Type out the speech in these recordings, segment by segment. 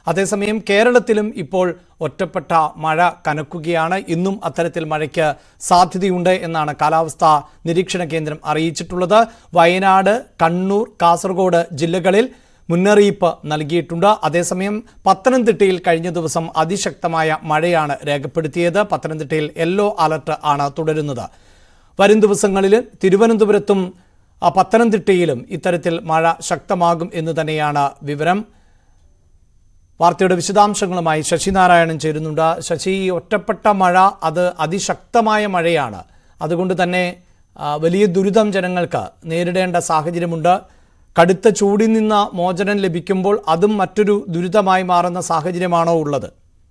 അതേസമയം കേരളത്തിലും ഇപ്പോൾ ഒറ്റപ്പെട്ട മഴ കനക്കുകയാണ് ഇന്നും അത്തരത്തിൽ മഴയ്ക്ക് സാധ്യതയുണ്ട് എന്നാണ് കാലാവസ്ഥാ നിരീക്ഷണ കേന്ദ്രം അറിയിച്ചിട്ടുള്ളത് വയനാട് കണ്ണൂർ കാസർഗോഡ് ജില്ലകളിൽ മുന്നറിയിപ്പ് നൽകിയിട്ടുണ്ട് അതേസമയം പത്തനംതിട്ടയിൽ കഴിഞ്ഞ ദിവസം അതിശക്തമായ മഴയാണ് രേഖപ്പെടുത്തിയത് പത്തനംതിട്ടയിൽ യെല്ലോ അലർട്ട് ആണ് തുടരുന്നത് വരും ദിവസങ്ങളിൽ തിരുവനന്തപുരത്തും ആ, പത്തനംതിട്ടയിലും ഇത്തരത്തിൽ മഴ ശക്തമാകും എന്ന് തന്നെയാണ് വിവരം വാർത്തയുടെ വിശദാംശങ്ങളുമായി ശശിനാരായണൻ ചേരുന്നുണ്ട് ശശി ഈ ഒറ്റപ്പെട്ട മഴ അത് അതിശക്തമായ മഴയാണ് അതുകൊണ്ട് തന്നെ ആ, വലിയ ദുരിതം ജനങ്ങൾക്ക് നേരിടേണ്ട സാഹചര്യമുണ്ട് കടുത്ത ചൂടിൽ നിന്ന് മോചനം ലഭിക്കുമ്പോൾ അതും മറ്റൊരു ദുരിതമായി മാറുന്ന സാഹചര്യമാണോ ഉള്ളത്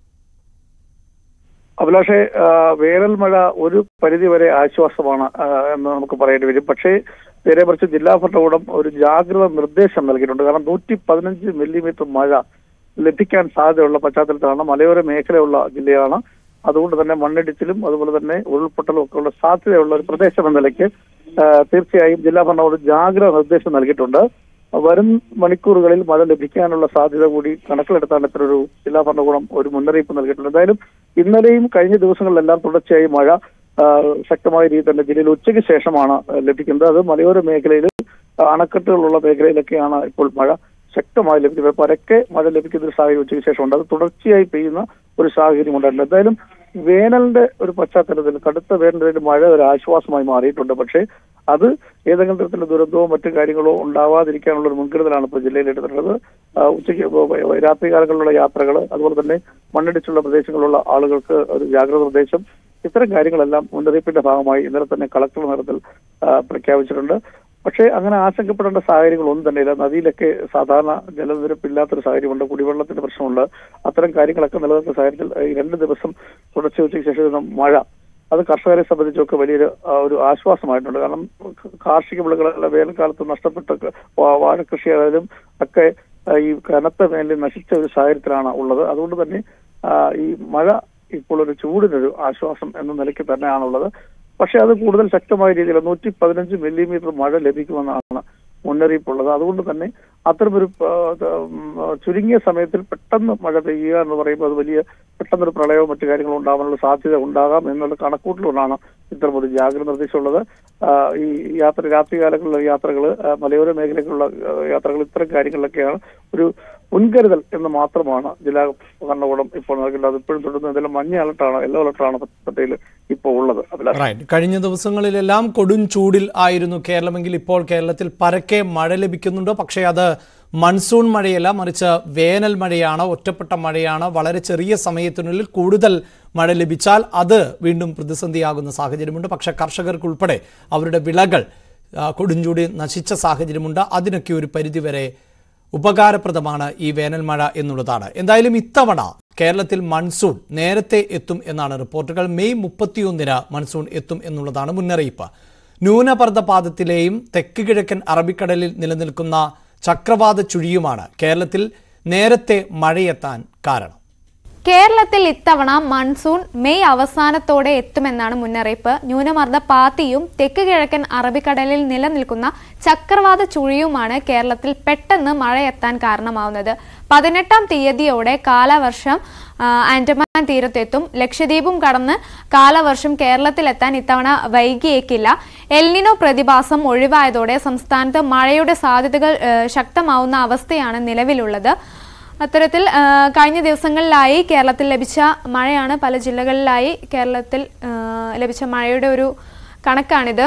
അഭിലാഷെ ആ, വേനൽ മഴ ഒരു പരിധിവരെ ആശ്വാസമാണ് ആ, എന്ന് നമുക്ക് പറയേണ്ടി വരും പക്ഷേ നേരെ മറിച്ച് ജില്ലാ ഭരണകൂടം ഒരു ജാഗ്രത നിർദ്ദേശം നൽകിയിട്ടുണ്ട് കാരണം നൂറ്റി പതിനഞ്ച് മില്ലിമീറ്റർ മഴ ലഭിക്കാൻ സാധ്യതയുള്ള പശ്ചാത്തലത്തിലാണ് മലയോര മേഖലയുള്ള ജില്ലയാണ് അതുകൊണ്ട് തന്നെ മണ്ണിടിച്ചിലും അതുപോലെ തന്നെ ഉരുൾപൊട്ടലും ഒക്കെ ഉള്ള സാധ്യതയുള്ള ഒരു പ്രദേശം എന്ന നിലയ്ക്ക് ആ, തീർച്ചയായും ജില്ലാ ഭരണകൂടം ജാഗ്രത നിർദ്ദേശം നൽകിയിട്ടുണ്ട് വരും മണിക്കൂറുകളിൽ മഴ ലഭിക്കാനുള്ള സാധ്യത കൂടി കണക്കിലെടുത്താണ് ഇത്തരൊരു ജില്ലാ ഭരണകൂടം ഒരു മുന്നറിയിപ്പ് നൽകിയിട്ടുണ്ട് എന്തായാലും ഇന്നലെയും കഴിഞ്ഞ ദിവസങ്ങളിലെല്ലാം തുടർച്ചയായി മഴ ആ, ശക്തമായ രീതിയിൽ തന്നെ ജില്ലയിൽ ഉച്ചയ്ക്ക് ശേഷമാണ് ആ, ലഭിക്കുന്നത് അത് മലയോര മേഖലയിൽ ആ, അണക്കെട്ടുകളുള്ള മേഖലയിലൊക്കെയാണ് ഇപ്പോൾ മഴ ശക്തമായി ലഭിക്കുന്നത് പരക്കെ മഴ ലഭിക്കുന്ന ഒരു സാഹചര്യം ഉച്ചയ്ക്ക് ശേഷമുണ്ട് അത് തുടർച്ചയായി പെയ്യുന്ന ഒരു സാഹചര്യം ഉണ്ടായിട്ടുണ്ട് എന്തായാലും വേനലിന്റെ ഒരു പശ്ചാത്തലത്തിൽ കടുത്ത വേനലിൽ മഴ ഒരു ആശ്വാസമായി മാറിയിട്ടുണ്ട് പക്ഷേ അത് ഏതെങ്കിലും തരത്തിലുള്ള ദുരന്തമോ മറ്റു കാര്യങ്ങളോ ഉണ്ടാവാതിരിക്കാനുള്ള ഒരു മുൻകരുതലാണ് ഇപ്പോൾ ജില്ലയിൽ എടുത്തിട്ടുള്ളത് ആ, ഉച്ചയ്ക്ക് വ- വ- രാത്രികാലങ്ങളിലുള്ള യാത്രകൾ അതുപോലെ തന്നെ മണ്ണിടിച്ചുള്ള പ്രദേശങ്ങളിലുള്ള ആളുകൾക്ക് ഒരു ജാഗ്രത നിർദ്ദേശം ഇത്തരം കാര്യങ്ങളെല്ലാം മുന്നറിയിപ്പിന്റെ ഭാഗമായി ഇന്നലെ തന്നെ കളക്ടർ നേതൃത്വത്തിൽ ആ, പ്രഖ്യാപിച്ചിട്ടുണ്ട് പക്ഷേ അങ്ങനെ ആശങ്കപ്പെടേണ്ട സാഹചര്യങ്ങളൊന്നും തന്നെയില്ല നദിയിലൊക്കെ സാധാരണ ജലനിരപ്പില്ലാത്തൊരു സാഹചര്യമുണ്ട് കുടിവെള്ളത്തിന്റെ പ്രശ്നമുണ്ട് അത്തരം കാര്യങ്ങളൊക്കെ നിലനിൽക്കുന്ന സാഹചര്യത്തിൽ ഈ രണ്ട് ദിവസം തുടർച്ച ഉച്ചയ്ക്ക് ശേഷം വരുന്ന മഴ അത് കർഷകരെ സംബന്ധിച്ചൊക്കെ വലിയൊരു ആ, ഒരു ആശ്വാസമായിട്ടുണ്ട് കാരണം കാർഷിക വിളകളെല്ലാം വേനൽക്കാലത്ത് നഷ്ടപ്പെട്ട വാ- വാഴകൃഷിയായാലും ഒക്കെ ആ, ഈ കനത്ത വേനലിൽ നശിച്ച ഒരു സാഹചര്യത്തിലാണ് ഉള്ളത് അതുകൊണ്ട് തന്നെ ആ, ഈ മഴ ഇപ്പോൾ ഒരു ചൂടിനൊരു ആശ്വാസം എന്ന നിലയ്ക്ക് തന്നെയാണുള്ളത് പക്ഷെ അത് കൂടുതൽ ശക്തമായ രീതിയിൽ നൂറ്റി പതിനഞ്ച് മില്ലിമീറ്റർ മഴ ലഭിക്കുമെന്നാണ് മുന്നറിയിപ്പുള്ളത് അതുകൊണ്ട് തന്നെ അത്തരമൊരു ആ, ഉം, ചുരുങ്ങിയ സമയത്തിൽ പെട്ടെന്ന് മഴ പെയ്യുക എന്ന് പറയുമ്പോൾ അത് വലിയ പെട്ടെന്നൊരു പ്രളയവും മറ്റു കാര്യങ്ങളും ഉണ്ടാകാനുള്ള സാധ്യത ഉണ്ടാകാം എന്നുള്ള കണക്കൂട്ടലുകൊണ്ടാണ് ഇത്തരമൊരു ജാഗ്രത നിർദ്ദേശമുള്ളത് ആ, ഈ യാത്ര രാത്രികാലങ്ങളിലുള്ള യാത്രകൾ മലയോര മേഖലകളിലുള്ള ആ, യാത്രകൾ ഇത്തരം കാര്യങ്ങളിലൊക്കെയാണ് ഒരു മുൻകരുതൽ എന്ന് മാത്രമാണ് ജില്ലാ ഭരണകൂടം ഇപ്പോൾ നൽകേണ്ടത് ഇപ്പോഴും തുടർന്ന് ഇതിലും മഞ്ഞ അലർട്ടാണ് യെല്ലോ അലർട്ടാണ് പത്തനംതിട്ടയിൽ ഇപ്പോൾ ഉള്ളത് അഭിലാഷ് റൈറ്റ് കഴിഞ്ഞ ദിവസങ്ങളിലെല്ലാം കൊടും ചൂടിൽ ആയിരുന്നു കേരളമെങ്കിൽ ഇപ്പോൾ കേരളത്തിൽ പരക്കെ മഴ ലഭിക്കുന്നുണ്ട് പക്ഷേ അത് മൺസൂൺ മഴയല്ല മറിച്ച് വേനൽ മഴയാണ് ഒറ്റപ്പെട്ട മഴയാണ് വളരെ ചെറിയ സമയത്തിനുള്ളിൽ കൂടുതൽ മഴ ലഭിച്ചാൽ അത് വീണ്ടും പ്രതിസന്ധിയാകുന്ന സാഹചര്യമുണ്ട് പക്ഷേ കർഷകർക്കുൾപ്പെടെ അവരുടെ വിളകൾ ആ, കൊടുംചൂടി നശിച്ച സാഹചര്യമുണ്ട് അതിനൊക്കെ ഒരു പരിധിവരെ ഉപകാരപ്രദമാണ് ഈ വേനൽ മഴ എന്നുള്ളതാണ് എന്തായാലും ഇത്തവണ കേരളത്തിൽ മൺസൂൺ നേരത്തെ എത്തും എന്നാണ് റിപ്പോർട്ടുകൾ മെയ് മുപ്പത്തിയൊന്നിന് മൺസൂൺ എത്തും എന്നുള്ളതാണ് മുന്നറിയിപ്പ് ന്യൂനപർദ്ദ പാദത്തിലെയും തെക്ക് കിഴക്കൻ അറബിക്കടലിൽ നിലനിൽക്കുന്ന ചക്രവാത ചുഴിയുമാണ് കേരളത്തിൽ നേരത്തെ മഴയെത്താൻ കാരണം കേരളത്തിൽ ഇത്തവണ മൺസൂൺ മെയ് അവസാനത്തോടെ എത്തുമെന്നാണ് മുന്നറിയിപ്പ് ന്യൂനമർദ്ദ പാത്തിയും തെക്ക് കിഴക്കൻ അറബിക്കടലിൽ നിലനിൽക്കുന്ന ചക്രവാത ചുഴിയുമാണ് കേരളത്തിൽ പെട്ടെന്ന് മഴയെത്താൻ കാരണമാവുന്നത് പതിനെട്ടാം തീയതിയോടെ കാലവർഷം ആ, ആൻഡമാൻ തീരത്തെത്തും ലക്ഷദ്വീപും കടന്ന് കാലവർഷം കേരളത്തിലെത്താൻ ഇത്തവണ വൈകിയേക്കില്ല എൽനിനോ പ്രതിഭാസം ഒഴിവായതോടെ സംസ്ഥാനത്ത് മഴയുടെ സാധ്യതകൾ ആ, ശക്തമാവുന്ന അവസ്ഥയാണ് നിലവിലുള്ളത് അത്തരത്തിൽ ആ, കഴിഞ്ഞ ദിവസങ്ങളിലായി കേരളത്തിൽ ലഭിച്ച മഴയാണ് പല ജില്ലകളിലായി കേരളത്തിൽ ആ, ലഭിച്ച മഴയുടെ ഒരു കണക്കാണിത്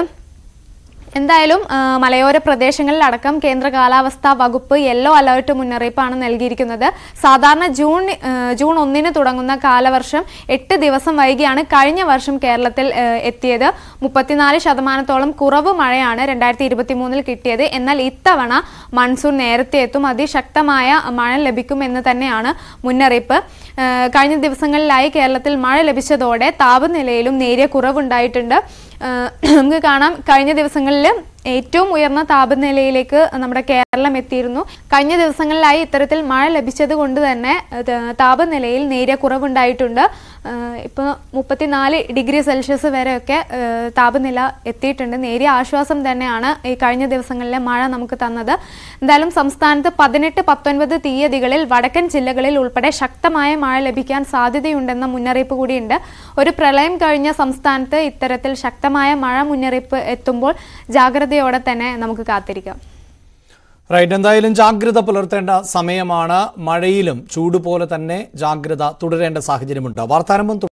എന്തായാലും ആ, മലയോര പ്രദേശങ്ങളിലടക്കം കേന്ദ്ര കാലാവസ്ഥാ വകുപ്പ് യെല്ലോ അലേർട്ട് മുന്നറിയിപ്പാണ് നൽകിയിരിക്കുന്നത് സാധാരണ ജൂൺ ആ, ജൂൺ ഒന്നിന് തുടങ്ങുന്ന കാലവർഷം എട്ട് ദിവസം വൈകിയാണ് കഴിഞ്ഞ വർഷം കേരളത്തിൽ ആ, എത്തിയത് മുപ്പത്തിനാല് ശതമാനത്തോളം കുറവ് മഴയാണ് രണ്ടായിരത്തി ഇരുപത്തി മൂന്നിൽ കിട്ടിയത് എന്നാൽ ഇത്തവണ മൺസൂൺ നേരത്തെ എത്തും അതിശക്തമായ മഴ ലഭിക്കുമെന്ന് തന്നെയാണ് മുന്നറിയിപ്പ് ആ, കഴിഞ്ഞ ദിവസങ്ങളിലായി കേരളത്തിൽ മഴ ലഭിച്ചതോടെ താപനിലയിലും നേരിയ കുറവുണ്ടായിട്ടുണ്ട് ആ, നമുക്ക് കാണാം കഴിഞ്ഞ ദിവസങ്ങളിൽ ഏറ്റവും ഉയർന്ന താപനിലയിലേക്ക് നമ്മുടെ കേരളം എത്തിയിരുന്നു കഴിഞ്ഞ ദിവസങ്ങളിലായി ഇത്തരത്തിൽ മഴ ലഭിച്ചത് കൊണ്ട് തന്നെ ഇത് താപനിലയിൽ നേരിയ കുറവുണ്ടായിട്ടുണ്ട് ഇപ്പോൾ മുപ്പത്തിനാല് ഡിഗ്രി സെൽഷ്യസ് വരെയൊക്കെ ഏഹ്, താപനില എത്തിയിട്ടുണ്ട് നേരിയ ആശ്വാസം തന്നെയാണ് ഈ കഴിഞ്ഞ ദിവസങ്ങളിലെ മഴ നമുക്ക് തന്നത് എന്തായാലും സംസ്ഥാനത്ത് പതിനെട്ട് പത്തൊൻപത് തീയതികളിൽ വടക്കൻ ജില്ലകളിൽ ഉൾപ്പെടെ ശക്തമായ മഴ ലഭിക്കാൻ സാധ്യതയുണ്ടെന്ന മുന്നറിയിപ്പ് കൂടിയുണ്ട് ഒരു പ്രളയം കഴിഞ്ഞ സംസ്ഥാനത്ത് ഇത്തരത്തിൽ ശക്തമായ മഴ മുന്നറിയിപ്പ് എത്തുമ്പോൾ ജാഗ്രതയോടെ തന്നെ നമുക്ക് കാത്തിരിക്കാം റൈറ്റ് എന്തായാലും ജാഗ്രത പുലർത്തേണ്ട സമയമാണ് മഴയിലും ചൂട് പോലെ തന്നെ ജാഗ്രത തുടരേണ്ട സാഹചര്യമുണ്ട് വാർത്താരംഭം